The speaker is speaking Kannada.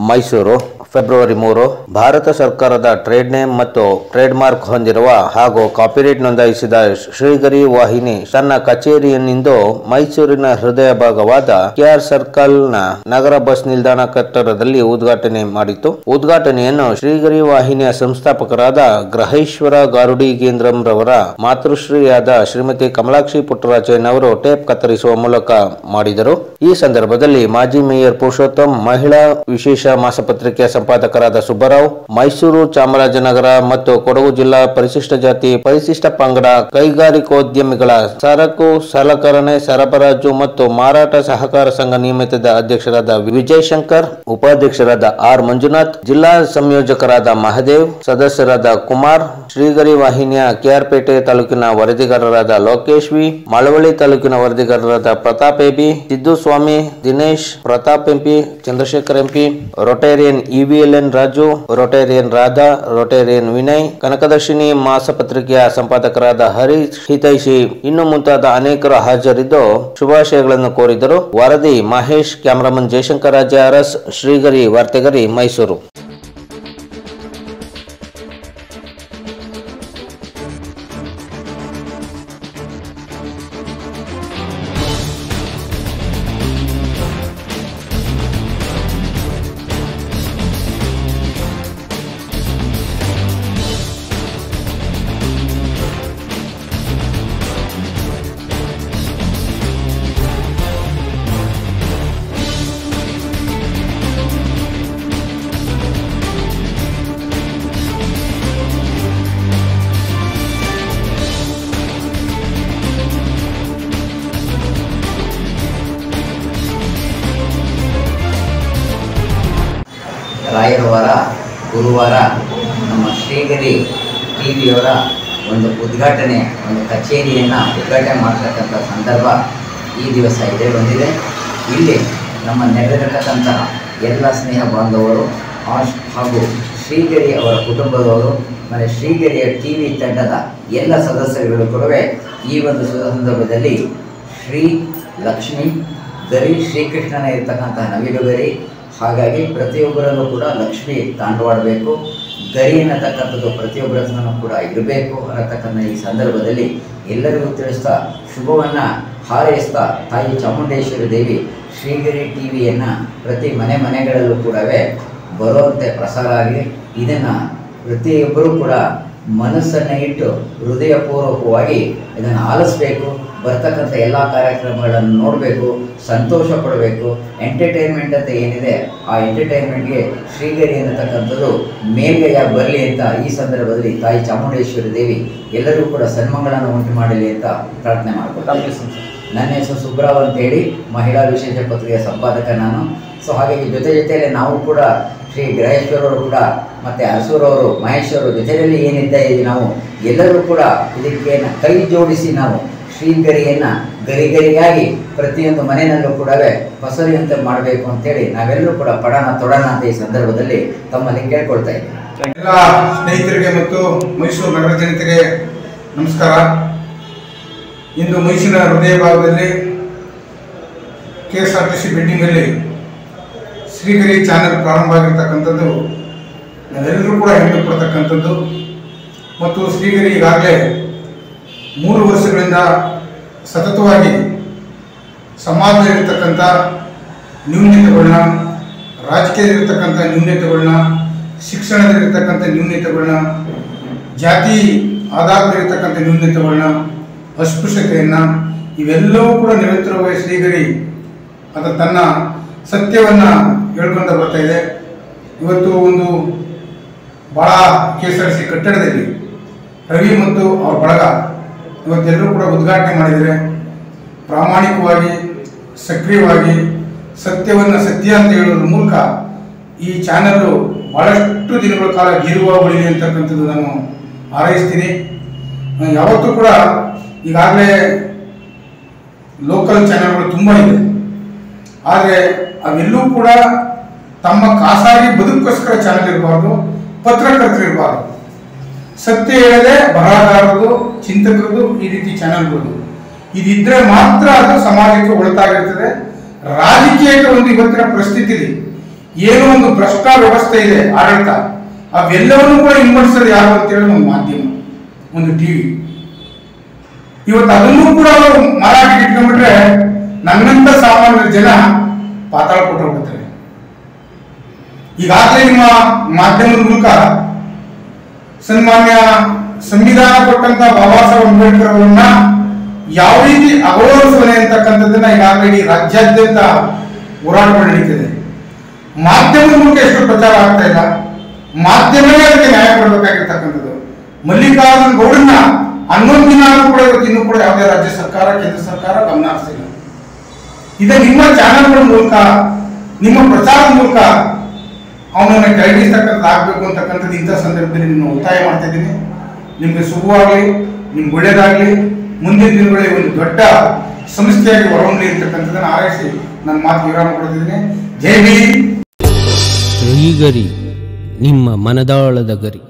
ಮೈಸೂರು ಫೆಬ್ರವರಿ ಮೂರು ಭಾರತ ಸರ್ಕಾರದ ಟ್ರೇಡ್ ನೇಮ್ ಮತ್ತು ಟ್ರೇಡ್ ಮಾರ್ಕ್ ಹೊಂದಿರುವ ಹಾಗೂ ಕಾಪಿರೈಟ್ ನೋಂದಾಯಿಸಿದ ಶ್ರೀಗರಿ ವಾಹಿನಿ ತನ್ನ ಕಚೇರಿಯನ್ನಿಂದು ಮೈಸೂರಿನ ಹೃದಯ ಭಾಗವಾದ ಕೆಆರ್ ಸರ್ಕಲ್ ನ ನಗರ ಬಸ್ ನಿಲ್ದಾಣ ಕಟ್ಟಡದಲ್ಲಿ ಉದ್ಘಾಟನೆ ಮಾಡಿತು ಉದ್ಘಾಟನೆಯನ್ನು ಶ್ರೀಗರಿ ವಾಹಿನಿಯ ಸಂಸ್ಥಾಪಕರಾದ ಗ್ರಹೇಶ್ವರ ಗಾರುಡಿಗೇಂದ್ರಂ ರವರ ಮಾತೃಶ್ರೀಯಾದ ಶ್ರೀಮತಿ ಕಮಲಾಕ್ಷಿ ಪುಟ್ಟರಾಜಯ್ಯನವರು ಟೇಪ್ ಕತ್ತರಿಸುವ ಮೂಲಕ ಮಾಡಿದರು ಈ ಸಂದರ್ಭದಲ್ಲಿ ಮಾಜಿ ಮೇಯರ್ ಪುರುಷೋತ್ತಮ್ ಮಹಿಳಾ ವಿಶೇಷ ಮಾಸಪತ್ರಿಕೆಯ ಸಂಪಾದಕರಾದ ಸುಬ್ಬರಾವ್ ಮೈಸೂರು ಚಾಮರಾಜನಗರ ಮತ್ತು ಕೊಡಗು ಜಿಲ್ಲಾ ಪರಿಶಿಷ್ಟ ಜಾತಿ ಪರಿಶಿಷ್ಟ ಪಂಗಡ ಕೈಗಾರಿಕೋದ್ಯಮಿಗಳ ಸರಕು ಸಲಕರಣೆ ಸರಬರಾಜು ಮತ್ತು ಮಾರಾಟ ಸಹಕಾರ ಸಂಘ ನಿಯಮಿತದ ಅಧ್ಯಕ್ಷರಾದ ವಿಜಯ್ ಶಂಕರ್ ಉಪಾಧ್ಯಕ್ಷರಾದ ಆರ್ ಮಂಜುನಾಥ್ ಜಿಲ್ಲಾ ಸಂಯೋಜಕರಾದ ಮಹದೇವ್ ಸದಸ್ಯರಾದ ಕುಮಾರ್ ಶ್ರೀಗರಿ ವಾಹಿನಿಯ ಕೆಆರ್ಪೇಟೆ ತಾಲೂಕಿನ ವರದಿಗಾರರಾದ ಲೋಕೇಶ್ ವಿ ಮಳವಳ್ಳಿ ತಾಲೂಕಿನ ವರದಿಗಾರರಾದ Pratap AB Siddu Swamy Dinesh Pratap MP Chandrashekar MP rotarian EVLN Raju rotarian Radha rotarian Vinay Kanakadarshini ಮಾಸಪತ್ರಿಕೆಯ ಸಂಪಾದಕರಾದ ಹರೀಶ್ ಹಿತೈಷಿ ಇನ್ನು ಮುಂತಾದ ಅನೇಕರು ಹಾಜರಿದ್ದು ಶುಭಾಶಯಗಳನ್ನು ಕೋರಿದರು ವರದಿ ಮಹೇಶ್ ಕ್ಯಾಮರಾಮನ್ ಜಯಶಂಕರ್ ರಾಜ ಅರಸ್ ಶ್ರೀಗರಿ ವಾರ್ತೆಗರಿ ಮೈಸೂರು ರಾಯರ ವಾರ ಗುರುವಾರ ನಮ್ಮ ಶ್ರೀಗರಿ ಟಿ ವಿಯವರ ಒಂದು ಉದ್ಘಾಟನೆ ಒಂದು ಕಚೇರಿಯನ್ನು ಉದ್ಘಾಟನೆ ಮಾಡ್ತಕ್ಕಂಥ ಸಂದರ್ಭ ಈ ದಿವಸ ಇದೆ ಬಂದಿದೆ ಇಲ್ಲಿ ನಮ್ಮ ನೆರೆದಿರತಕ್ಕಂತಹ ಎಲ್ಲ ಸ್ನೇಹ ಬಾಂಧವರು ಆಶ್ ಹಾಗೂ ಶ್ರೀಗರಿ ಅವರ ಕುಟುಂಬದವರು ಮತ್ತು ಶ್ರೀಗರಿಯ ಟಿ ವಿ ತಂಡದ ಎಲ್ಲ ಸದಸ್ಯರುಗಳು ಕೂಡ ಈ ಒಂದು ಸಂದರ್ಭದಲ್ಲಿ ಶ್ರೀ ಲಕ್ಷ್ಮಿ ಗರಿ ಶ್ರೀಕೃಷ್ಣನ ಇರತಕ್ಕಂತಹ ನವಿಲುಗರಿ ಹಾಗಾಗಿ ಪ್ರತಿಯೊಬ್ಬರಲ್ಲೂ ಕೂಡ ಲಕ್ಷ್ಮಿ ತಾಂಡವಾಡಬೇಕು ಗರಿ ಅನ್ನತಕ್ಕಂಥದ್ದು ಪ್ರತಿಯೊಬ್ಬರ ಹತ್ರನೂ ಕೂಡ ಇರಬೇಕು ಅನ್ನತಕ್ಕಂಥ ಈ ಸಂದರ್ಭದಲ್ಲಿ ಎಲ್ಲರಿಗೂ ತಿಳಿಸ್ತಾ ಶುಭವನ್ನು ಹಾರೈಸ್ತಾ ತಾಯಿ ಚಾಮುಂಡೇಶ್ವರಿ ದೇವಿ ಶ್ರೀಗಿರಿ ಟಿ ವಿಯನ್ನು ಪ್ರತಿ ಮನೆ ಮನೆಗಳಲ್ಲೂ ಕೂಡ ಬರುವಂತೆ ಪ್ರಸಾರ ಆಗಲಿ ಇದನ್ನು ಪ್ರತಿಯೊಬ್ಬರೂ ಕೂಡ ಮನಸ್ಸನ್ನು ಇಟ್ಟು ಹೃದಯಪೂರ್ವಕವಾಗಿ ಇದನ್ನು ಆಲಿಸ್ಬೇಕು ಬರ್ತಕ್ಕಂಥ ಎಲ್ಲ ಕಾರ್ಯಕ್ರಮಗಳನ್ನು ನೋಡಬೇಕು ಸಂತೋಷ ಪಡಬೇಕು ಎಂಟರ್ಟೈನ್ಮೆಂಟ್ ಅಂತ ಏನಿದೆ ಆ ಎಂಟರ್ಟೈನ್ಮೆಂಟ್ಗೆ ಶ್ರೀಗರಿ ಅನ್ನತಕ್ಕಂಥದ್ದು ಮೇಲ್ಗೈಯಾಗಿ ಬರಲಿ ಅಂತ ಈ ಸಂದರ್ಭದಲ್ಲಿ ತಾಯಿ ಚಾಮುಂಡೇಶ್ವರಿ ದೇವಿ ಎಲ್ಲರಿಗೂ ಕೂಡ ಸನ್ಮಂಗಳನ್ನು ಉಂಟು ಮಾಡಲಿ ಅಂತ ಪ್ರಾರ್ಥನೆ ಮಾಡ್ಕೊಳ್ತೀನಿ ನನ್ನ ಹೆಸರು ಸುಬ್ರಾವ್ ಅಂತೇಳಿ ಮಹಿಳಾ ವಿಶೇಷ ಪತ್ರಿಕೆಯ ಸಂಪಾದಕ ನಾನು ಸೊ ಹಾಗಾಗಿ ಜೊತೆ ಜೊತೆಯಲ್ಲಿ ನಾವು ಕೂಡ ಶ್ರೀ ಗ್ರಹೇಶ್ವರವರು ಕೂಡ ಮತ್ತು ಅರಸೂರವರು ಮಹೇಶ್ ಅವರು ಜೊತೆಯಲ್ಲಿ ಏನಿದ್ದ ಇದ್ದೀವಿ ನಾವು ಎಲ್ಲರೂ ಕೂಡ ಇದಕ್ಕೆ ನ- ಕೈ ಜೋಡಿಸಿ ನಾವು ಶ್ರೀಗರಿಯನ್ನು ಗರಿಗರಿಯಾಗಿ ಪ್ರತಿಯೊಂದು ಮನೆಯಲ್ಲೂ ಕೂಡ ಹೊಸರಿಯಂತೆ ಮಾಡಬೇಕು ಅಂತೇಳಿ ನಾವೆಲ್ಲರೂ ಕೂಡ ಪಡೋಣ ತೊಡೋಣ ಅಂತ ಈ ಸಂದರ್ಭದಲ್ಲಿ ತಮ್ಮಲ್ಲಿ ಕೇಳ್ಕೊಳ್ತಾ ಇದ್ದೀನಿ ಎಲ್ಲ ಸ್ನೇಹಿತರಿಗೆ ಮತ್ತು ಮೈಸೂರು ನಗರ ಜನತೆಗೆ ನಮಸ್ಕಾರ ಇಂದು ಮೈಸೂರಿನ ಹೃದಯ ಭಾಗದಲ್ಲಿ K S R T C ಬಿಲ್ಡಿಂಗಲ್ಲಿ ಶ್ರೀಗಿರಿ ಚಾನೆಲ್ ಪ್ರಾರಂಭ ಆಗಿರ್ತಕ್ಕಂಥದ್ದು ನಾವೆಲ್ಲರೂ ಕೂಡ ಹೆಮ್ಮೆ ಪಡ್ತಕ್ಕಂಥದ್ದು ಮತ್ತು ಶ್ರೀಗಿರಿ ಈಗಾಗಲೇ ಮೂರು ವರ್ಷಗಳಿಂದ ಸತತವಾಗಿ ಸಮಾಜದಲ್ಲಿರ್ತಕ್ಕಂಥ ನ್ಯೂನ್ಯತೆಗಳನ್ನ ರಾಜಕೀಯದಲ್ಲಿರ್ತಕ್ಕಂಥ ನ್ಯೂನ್ಯತೆಗಳನ್ನ ಶಿಕ್ಷಣದಲ್ಲಿರ್ತಕ್ಕಂಥ ನ್ಯೂನ್ಯತೆಗಳನ್ನ ಜಾತಿ ಆಧಾರದಲ್ಲಿರ್ತಕ್ಕಂಥ ನ್ಯೂನ್ಯತೆಗಳನ್ನ ಅಸ್ಪೃಶ್ಯತೆಯನ್ನು ಇವೆಲ್ಲವೂ ಕೂಡ ನಿರಂತರವಾಗಿ ಶ್ರೀಗರಿ ಅದು ತನ್ನ ಸತ್ಯವನ್ನು ಹೇಳ್ಕೊಂತ ಬರ್ತಾ ಇದೆ ಇವತ್ತು ಒಂದು ಭಾಳ ಕೆ ಎಸ್ ಆರ್ ಸಿ ಕಟ್ಟಡದಲ್ಲಿ ರವಿ ಮತ್ತು ಅವ್ರ ಬಳಗ ಇವತ್ತೆಲ್ಲರೂ ಕೂಡ ಉದ್ಘಾಟನೆ ಮಾಡಿದರೆ ಪ್ರಾಮಾಣಿಕವಾಗಿ ಸಕ್ರಿಯವಾಗಿ ಸತ್ಯವನ್ನು ಸತ್ಯ ಅಂತ ಹೇಳೋದ್ರ ಮೂಲಕ ಈ ಚಾನಲ್ಲು ಭಾಳಷ್ಟು ದಿನಗಳ ಕಾಲ ಗಿರುವ ಉಳಿಲಿ ಅಂತಕ್ಕಂಥದ್ದು ನಾನು ಹಾರೈಸ್ತೀನಿ ನಾನು ಯಾವತ್ತೂ ಕೂಡ ಈಗಾಗಲೇ ಲೋಕಲ್ ಚಾನೆಲ್ಗಳು ತುಂಬ ಇದೆ ಆದರೆ ಅವೆಲ್ಲೂ ಕೂಡ ತಮ್ಮ ಖಾಸಗಿ ಬದುಕೋಸ್ಕರ ಚಾನೆಲ್ ಇರಬಾರ್ದು ಪತ್ರಕರ್ತರು ಇರಬಾರ್ದು ಸತ್ಯ ಹೇಳದೆ ಬರಹಗಾರರು ಚಿಂತಕರದು ಈ ರೀತಿ ಚಾನೆಲ್ಗಳು ಇದಿದ್ರೆ ಮಾತ್ರ ಅದು ಸಮಾಜಕ್ಕೆ ಒಳಿತಾಗಿರ್ತದೆ ರಾಜಕೀಯಕ್ಕೆ ಒಂದು ಇವತ್ತಿನ ಪರಿಸ್ಥಿತಿಲಿ ಏನೋ ಒಂದು ಭ್ರಷ್ಟ ವ್ಯವಸ್ಥೆ ಇದೆ ಆಡಳಿತ ಅವೆಲ್ಲವನ್ನೂ ಕೂಡ ಹಿಂಬಡಿಸೋದು ಯಾರು ಅಂತೇಳಿ ಒಂದು ಮಾಧ್ಯಮ ಒಂದು ಟಿವಿ ಇವತ್ತು ಅದನ್ನೂ ಕೂಡ ಅವರು ಮಾರಾಟಕ್ಕೆ ಇಟ್ಕೊಂಡ್ಬಿಟ್ರೆ ನನ್ನಂತ ಸಾಮಾನ್ಯ ಜನ ಪಾತಾಳ ಕೊಟ್ಟು ಹೋಗ್ತಾರೆ ಈಗಾಗಲೇ ನಿಮ್ಮ ಮಾಧ್ಯಮದ ಮೂಲಕ ಸನ್ಮಾನ್ಯ ಸಂವಿಧಾನ ಕೊಟ್ಟಂತ ಬಾಬಾ ಸಾಹೇಬ್ ಅಂಬೇಡ್ಕರ್ ಅವರನ್ನ ಯಾವ ರೀತಿ ಅಗೌರವಿಸುವನೆ ಅಂತಕ್ಕಂಥದ್ದನ್ನ ಈಗಾಗಲೇ ಇಡೀ ರಾಜ್ಯಾದ್ಯಂತ ಹೋರಾಟಗಳು ನಡೀತಿದೆ ಮಾಧ್ಯಮದ ಮೂಲಕ ಎಷ್ಟು ಪ್ರಚಾರ ಆಗ್ತಾ ಇಲ್ಲ ಮಾಧ್ಯಮವೇ ಅದಕ್ಕೆ ನ್ಯಾಯ ಕೊಡಬೇಕಾಗಿರ್ತಕ್ಕಂಥದ್ದು ಮಲ್ಲಿಕಾರ್ಜುನ್ ಗೌಡನ್ನ ಹನ್ನೊಂದು ದಿನ ಆದ್ರೂ ಕೂಡ ಇವತ್ತು ಇನ್ನೂ ಕೂಡ ಯಾವುದೇ ರಾಜ್ಯ ಸರ್ಕಾರ ಕೇಂದ್ರ ಸರ್ಕಾರ ಗಮನ ಹರಿಸಿಲ್ಲ ಇದೇ ನಿಮ್ಮ ಚಾನೆಲ್ಗಳ ಮೂಲಕ ನಿಮ್ಮ ಪ್ರಚಾರದ ಮೂಲಕ ಅವನನ್ನ ಕೆಳಗಿಸ್ತಕ್ಕಂಥದ್ದು ಆಗ್ಬೇಕು ಅಂತಕ್ಕಂಥದ್ದು ಇಂಥ ಸಂದರ್ಭದಲ್ಲಿ ನಿಮ್ಮನ್ನು ಒತ್ತಾಯ ಮಾಡ್ತಾ ಇದ್ದೀನಿ ನಿಮ್ಗೆ ಶುಭವಾಗಲಿ ನಿಮ್ಗೆ ಒಳ್ಳೇದಾಗಲಿ ಮುಂದಿನ ದಿನಗಳಲ್ಲಿ ಒಂದು ದೊಡ್ಡ ಸಂಸ್ಥೆಯಾಗಿ ಹೊರಹೊಮ್ಮಲಿ ಇರ್ತಕ್ಕಂಥದ್ದನ್ನು ಆರೈಸಿ ನನ್ನ ಮಾತು ವಿರಾಮ ಕೊಡ್ತಿದ್ದೀನಿ ಜೈ ಭೀಮ್ ಶ್ರೀಗರಿ ನಿಮ್ಮ ಮನದಾಳದ ಗರಿ